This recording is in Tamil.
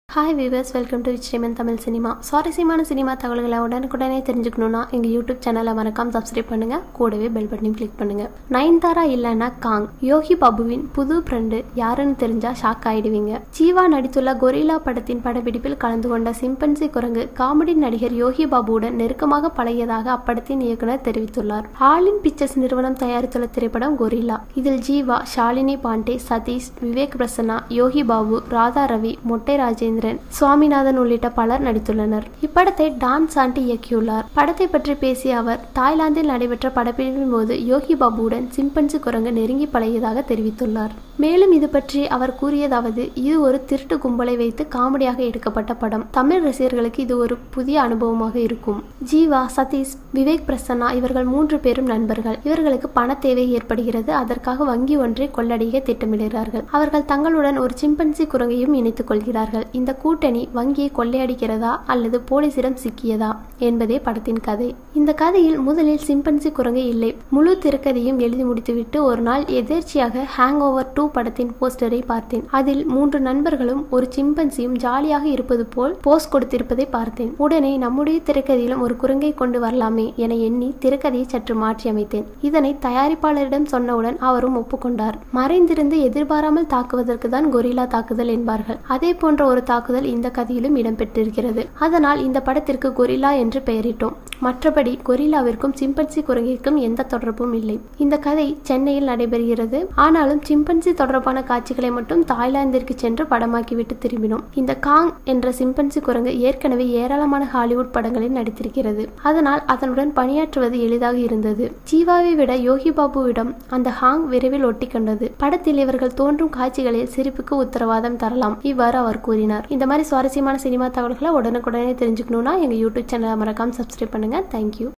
ஹாய் வீவர்ஸ் வெல்கம் டு விச்ரேமன் தமிழ் சினிமா சுவாரஸ்யமான சினிமா தகவல்களை உடனுக்குடனே தெரிஞ்சுக்கணுன்னா எங்கள் யூடியூப் சேனலை மறக்காம சப்ஸ்கிரைப் பண்ணுங்க கூடவே பெல் பட்டனையும் கிளிக் பண்ணுங்க நயன்தாரா இல்லைன்னா காங் யோகி பாபுவின் புது ஃப்ரெண்டு யாருன்னு தெரிஞ்சா ஷாக் ஆயிடுவீங்க ஜீவா நடித்துள்ள கொரில்லா படத்தின் படப்பிடிப்பில் கலந்து கொண்ட சிம்பன்சி குரங்கு காமெடி நடிகர் யோகி பாபுவுடன் நெருக்கமாக பழகியதாக அப்படத்தின் இயக்குனர் தெரிவித்துள்ளார் ஆலின் பிக்சர்ஸ் நிறுவனம் தயாரித்துள்ள திரைப்படம் கொரில்லா இதில் ஜீவா ஷாலினி பாண்டே சதீஷ் விவேக் பிரசன்னா யோகி பாபு ராதா ரவி மொட்டை ராஜேந்திரன் சுவாமிநாதன் உள்ளிட்ட பலர் நடித்துள்ளனர் இப்படத்தை டான் சாண்டி இயக்கியுள்ளார் படத்தை பற்றி பேசிய அவர் தாய்லாந்தில் நடைபெற்ற படப்பிடிப்பின் போது யோகி பாபுவுடன் சிம்பன்சி குரங்கு நெருங்கி பழகியதாக தெரிவித்துள்ளார் மேலும் இது பற்றி அவர் கூறியதாவது இது ஒரு திருட்டு கும்பலை வைத்து காமெடியாக எடுக்கப்பட்ட படம் தமிழ் ரசிகர்களுக்கு இது ஒரு புதிய அனுபவமாக இருக்கும் ஜீவா சதீஷ் விவேக் பிரசன்னா இவர்கள் மூன்று பேரும் நண்பர்கள் இவர்களுக்கு பண தேவை ஏற்படுகிறது அதற்காக வங்கி ஒன்றை கொள்ளடிக்க திட்டமிடுகிறார்கள் அவர்கள் தங்களுடன் ஒரு சிம்பன்சி குரங்கையும் இணைத்துக் கொள்கிறார்கள் இந்த கூட்டணி வங்கியை கொள்ளையடிக்கிறதா அல்லது போலீசிடம் சிக்கியதா என்பதே படத்தின் கதை இந்த கதையில் முதலில் சிம்பன்சி குரங்கு இல்லை முழு திரைக்கதையும் எழுதி முடித்துவிட்டு ஒரு நாள் எதேர்ச்சியாக ஹேங் ஓவர் டூ படத்தின் போஸ்டரை பார்த்தேன் அதில் மூன்று நண்பர்களும் ஒரு சிம்பன்சியும் ஜாலியாக இருப்பது போல் போஸ் கொடுத்திருப்பதை பார்த்தேன் உடனே நம்முடைய திரைக்கதையிலும் ஒரு குரங்கை கொண்டு வரலாமே என எண்ணி திரைக்கதையை சற்று மாற்றி அமைத்தேன் இதனை தயாரிப்பாளரிடம் சொன்னவுடன் அவரும் ஒப்புக்கொண்டார் மறைந்திருந்து எதிர்பாராமல் தாக்குவதற்கு தான் கொரில்லா தாக்குதல் என்பார்கள் அதே போன்ற ஒரு தாக்குதல் இந்த கதையிலும் இடம்பெற்றிருக்கிறது அதனால் இந்த படத்திற்கு கொரில்லா என்று பெயரிட்டோம் மற்றபடி கொரில்லாவிற்கும் சிம்பன்சி குரங்கிற்கும் எந்த தொடர்பும் இல்லை இந்த கதை சென்னையில் நடைபெறுகிறது ஆனாலும் சிம்பன்சி தொடர்பான காட்சிகளை மட்டும் தாய்லாந்திற்கு சென்று படமாக்கிவிட்டு திரும்பினோம் இந்த காங் என்ற சிம்பன்சி குரங்கு ஏற்கனவே ஏராளமான ஹாலிவுட் படங்களில் நடித்திருக்கிறது அதனால் அதனுடன் பணியாற்றுவது எளிதாக இருந்தது ஜீவாவை விட யோகி பாபுவிடம் அந்த ஹாங் விரைவில் ஒட்டி கொண்டது படத்தில் இவர்கள் தோன்றும் காட்சிகளில் சிரிப்புக்கு உத்தரவாதம் தரலாம் இவ்வாறு அவர் கூறினார் இந்த மாதிரி சுவாரஸ்யமான சினிமா தகவல்களை உடனுக்குடனே தெரிஞ்சுக்கணும்னா எங்க யூடியூப் சேனலை மறக்காம சப்ஸ்கிரைப் பண்ணுங்க தேங்க்யூ